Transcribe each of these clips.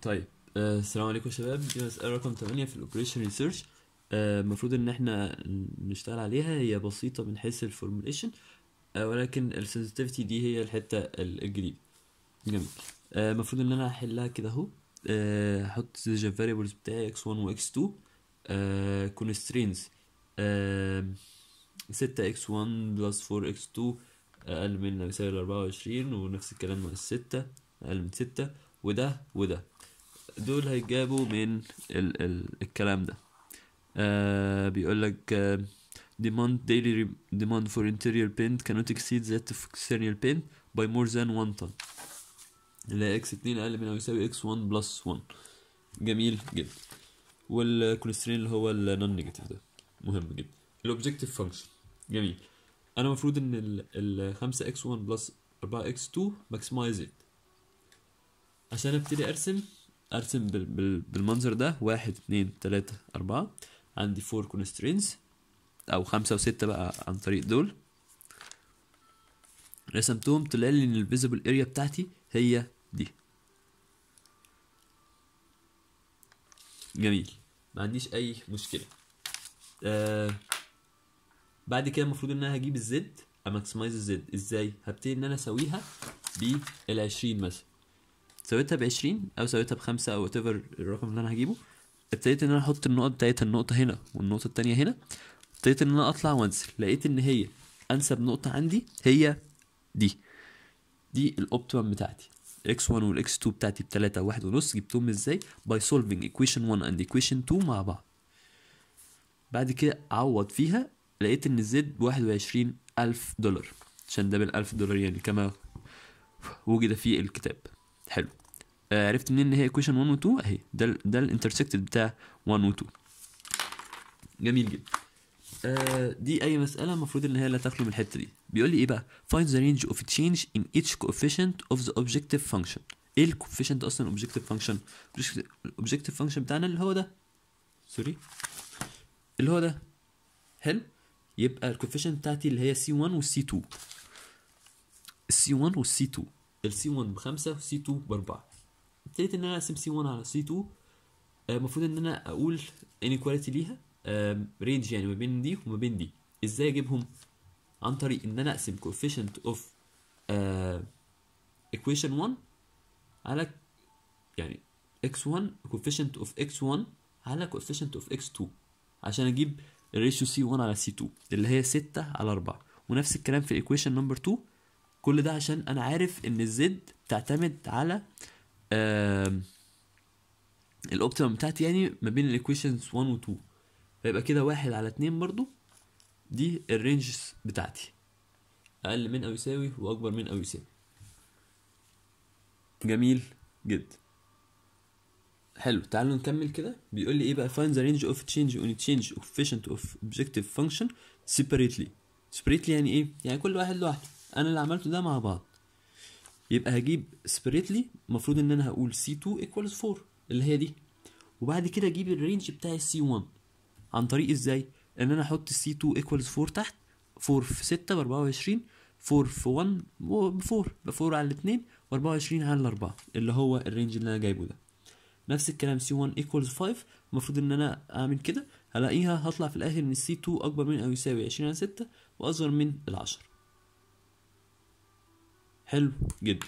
طيب آه، السلام عليكم يا شباب دي مسألة رقم 8 في الاوبريشن ريسيرش المفروض ان احنا نشتغل عليها هي بسيطة من حيث الفورمulation ولكن السنسيتيفيتي دي هي الحتة ال- الجديدة جميل آه، المفروض ان انا هحلها كده اهو آه، هحط the variables بتاعي x1 و x2 آه، constraints آه، 6 x1 plus 4 x2 اقل من او يساوي 24 ونفس الكلام مع الستة اقل من 6 وده وده دول هيجابوا من ال ال الكلام ده آه بيقول لك آه demand daily re- demand for interior paint cannot exceed that of external paint by more than 1 ton اللي هي x 2 اقل من او يساوي x 1 plus 1 جميل جدا والكونسترين اللي هو النون نيجاتيف ده مهم جدا الاوبجكتيف فانكشن جميل انا المفروض ان ال ال 5 x 1 بلس 4 x 2 ماكسمايز it عشان ابتدي ارسم ارسم بال بال بالمنظر ده واحد اتنين تلاتة اربعة عندي فور constraints او خمسة وستة بقى عن طريق دول رسمتهم طلع لي ان الفيزيبل اريا بتاعتي هي دي جميل ما عنديش اي مشكلة آه بعد كده المفروض ان انا هجيب الزد اماكسمايز الزد ازاي هبتدي ان انا اسويها بالعشرين مثلا سويتها بعشرين او سويتها بخمسة او whatever الرقم اللي انا هجيبه ابتديت ان انا احط النقط بتاعتها النقطة هنا والنقطة التانية هنا ابتديت ان انا اطلع وانزل لقيت ان هي انسب نقطة عندي هي دي دي الاوبتيمم بتاعتي x1 والاكس 2 بتاعتي بتلاتة وواحد ونص جبتهم ازاي by solving equation 1 and equation 2 مع بعض بعد كده اعوض فيها لقيت ان الزد بواحد وعشرين الف دولار عشان ده بالالف دولار يعني كما وجد في الكتاب حلو آه عرفت منين ان هي equation 1 و 2 اهي ده ال ده الانترسكتد بتاع 1 و 2 جميل جدا آه دي اي مساله المفروض ان هي لا تخلو من الحته دي بيقول لي ايه بقى find the range of change in each coefficient of the objective function ايه الكوفيشنت اصلا objective function objective function بتاعنا اللي هو ده سوري اللي هو ده حلو يبقى الكوفيشنت بتاعتي اللي هي C1 والسي 2 السي 1 والسي 2 السي 1 بخمسة والسي 2 بأربعة ابتديت ان انا اقسم سي 1 على سي 2 المفروض ان انا اقول انيكواليتي ليها رينج يعني ما بين دي وما بين دي ازاي اجيبهم عن طريق ان انا اقسم coefficient of uh, equation 1 على يعني x1 coefficient of x1 على coefficient of x2 عشان اجيب الريشيو سي 1 على سي 2 اللي هي 6 على 4 ونفس الكلام في الايكويشن نمبر 2 كل ده عشان انا عارف ان الزد بتعتمد على الاوبتيمم بتاعتي يعني ما بين الايكويشنز 1 و 2 فيبقى كده واحد على اتنين برضو دي الرينجز بتاعتي اقل من او يساوي واكبر من او يساوي جميل جدا حلو تعالوا نكمل كده بيقول لي ايه بقى find the range of change on change coefficient of objective function separately separately يعني ايه يعني كل واحد لوحده انا اللي عملته ده مع بعض يبقى هجيب separately المفروض ان انا هقول c2 equals 4 اللي هي دي وبعد كده اجيب الرينج بتاع c1 عن طريق ازاي ان انا احط c2 equals 4 تحت 4 في 6 ب 24 4 في 1 ب 4 ب 4 على الاثنين و 24 على الاربعه اللي هو الرينج اللي انا جايبه ده نفس الكلام C1 equals 5 المفروض ان انا اعمل كده هلاقيها هطلع في الاخر ان C2 اكبر من او يساوي 20 على 6 واصغر من العشرة حلو جدا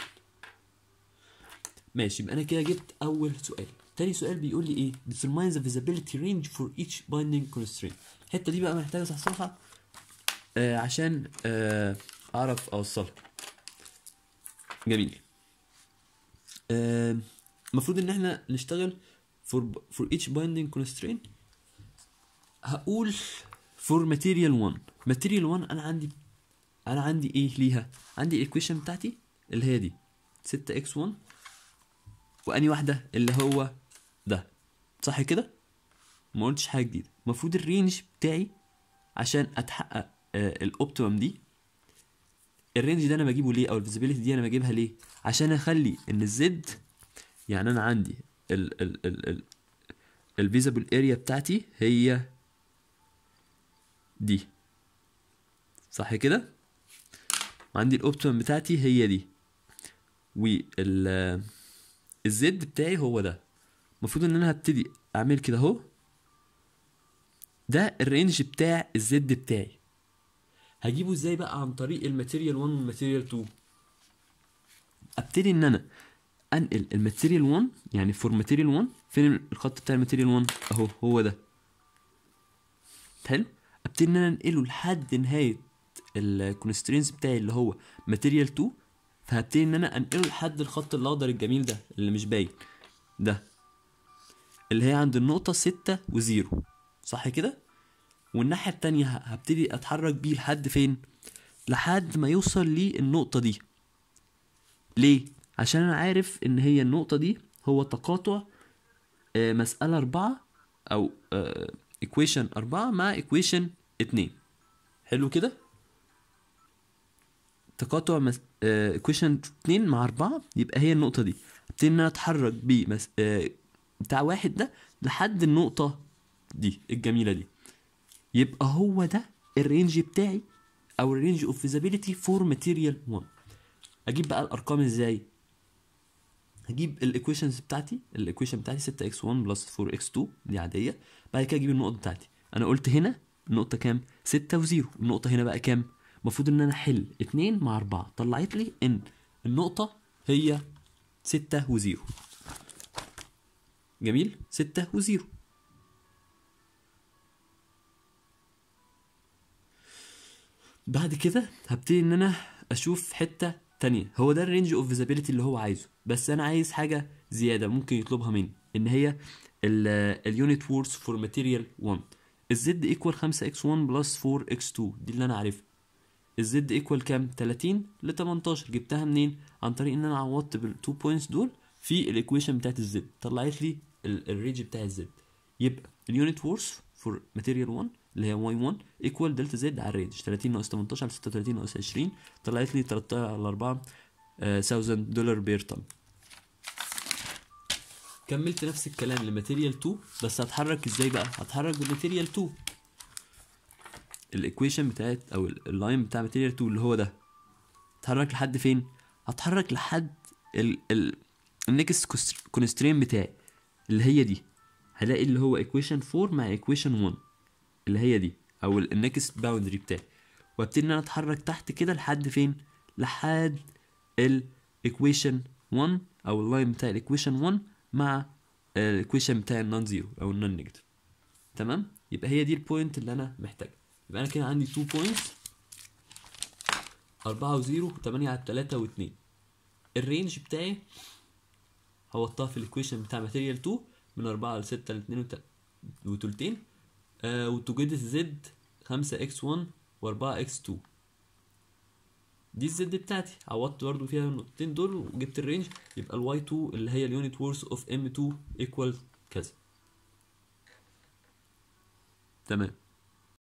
ماشي يبقى انا كده جبت اول سؤال تاني سؤال بيقول لي ايه determine the visibility range for each binding constraint الحته دي بقى محتاجه اصحصحها آه عشان آه اعرف اوصلها جميل آه المفروض ان احنا نشتغل for for each binding constraint هقول for material 1 material 1 انا عندي انا عندي ايه ليها عندي الايكويشن بتاعتي اللي هي دي 6x1 واني واحده اللي هو ده صح كده ما قلتش حاجه جديده المفروض الرينج بتاعي عشان اتحقق آه الاوبتيمم دي الرينج ده انا بجيبه ليه او الفيزيبيليتي دي انا بجيبها ليه عشان اخلي ان الزد يعني انا عندي ال ال ال ال الفيزيبل اريا بتاعتي هي دي صح كده وعندي الاوبتيمم بتاعتي هي دي وال الزد بتاعي هو ده المفروض ان انا هبتدي اعمل كده اهو ده الرينج بتاع الزد بتاعي هجيبه ازاي بقى عن طريق الماتيريال 1 والماتيريال 2 ابتدي ان انا انقل الماتيريال 1 يعني فور ماتيريال 1 فين الخط بتاع الماتيريال 1 اهو هو ده حلو ابتدي ان انا انقله لحد نهايه الكونسترينز بتاعي اللي هو ماتيريال 2 فهبتدي ان انا انقله لحد الخط الاخضر الجميل ده اللي مش باين ده اللي هي عند النقطة ستة وزيرو صح كده؟ والناحية التانية ه- هبتدي اتحرك بيه لحد فين؟ لحد ما يوصل للنقطة دي ليه؟ عشان انا عارف ان هي النقطة دي هو تقاطع آه، مسألة أربعة أو ايكويشن أربعة مع ايكويشن اتنين حلو كده؟ تقاطع مس... ايكويشن اتنين مع أربعة يبقى هي النقطة دي ابتدي ان انا اتحرك بيه مس... آه، بتاع واحد ده لحد النقطة دي الجميلة دي يبقى هو ده الرينج بتاعي او الرينج اوف فيزابيليتي فور ماتيريال 1 اجيب بقى الارقام ازاي هجيب الايكويشنز بتاعتي الايكويشن بتاعتي 6 x 1 بلس 4 x 2 دي عاديه بعد كده اجيب النقط بتاعتي انا قلت هنا النقطه كام 6 و0 النقطه هنا بقى كام المفروض ان انا احل 2 مع 4 طلعت لي ان النقطه هي 6 و0 جميل 6 و0 بعد كده هبتدي ان انا اشوف حته تانية هو ده الرينج اوف فيزابيليتي اللي هو عايزه بس انا عايز حاجه زياده ممكن يطلبها مني ان هي اليونت وورز فور ماتيريال 1 الزد ايكوال 5 x 1 بلس 4 x 2 دي اللي انا عارفها الزد ايكوال كام 30 ل 18 جبتها منين عن طريق ان انا عوضت بالتو بوينتس دول في الايكويشن بتاعت الزد طلعت لي الرينج بتاع الزد يبقى اليونت وورز فور ماتيريال 1 اللي هي واي 1 ايكوال دلتا زد على الرينج 30 ناقص 18 على 36 ناقص 20 طلعت لي 13 على 4 1000 دولار بير طن كملت نفس الكلام لماتيريال 2 بس هتحرك ازاي بقى هتحرك بماتيريال 2 الايكويشن بتاعت او ال- اللاين بتاع ماتيريال 2 اللي هو ده هتحرك لحد فين هتحرك لحد ال ال النكست كونسترين بتاعي اللي هي دي هلاقي اللي هو ايكويشن 4 مع ايكويشن 1 اللي هي دي او النكست باوندري بتاعي وابتدي ان انا اتحرك تحت كده لحد فين لحد الايكويشن 1 او اللاين بتاع الايكويشن 1 مع الايكويشن بتاع النون زيرو او النون نيجاتيف تمام يبقى هي دي البوينت اللي انا محتاجها يبقى انا كده عندي 2 بوينتس 4 و0 و8 على 3 و2 الرينج بتاعي هوطها في الايكويشن بتاع ماتيريال 2 من 4 ل 6 ل 2 وتلتين آه وتوجد الزد 5 اكس 1 و4 اكس 2 دي الزد بتاعتي عوضت برضو فيها النقطتين دول وجبت الرينج يبقى الواي 2 اللي هي اليونت وورث اوف ام 2 ايكوال كذا تمام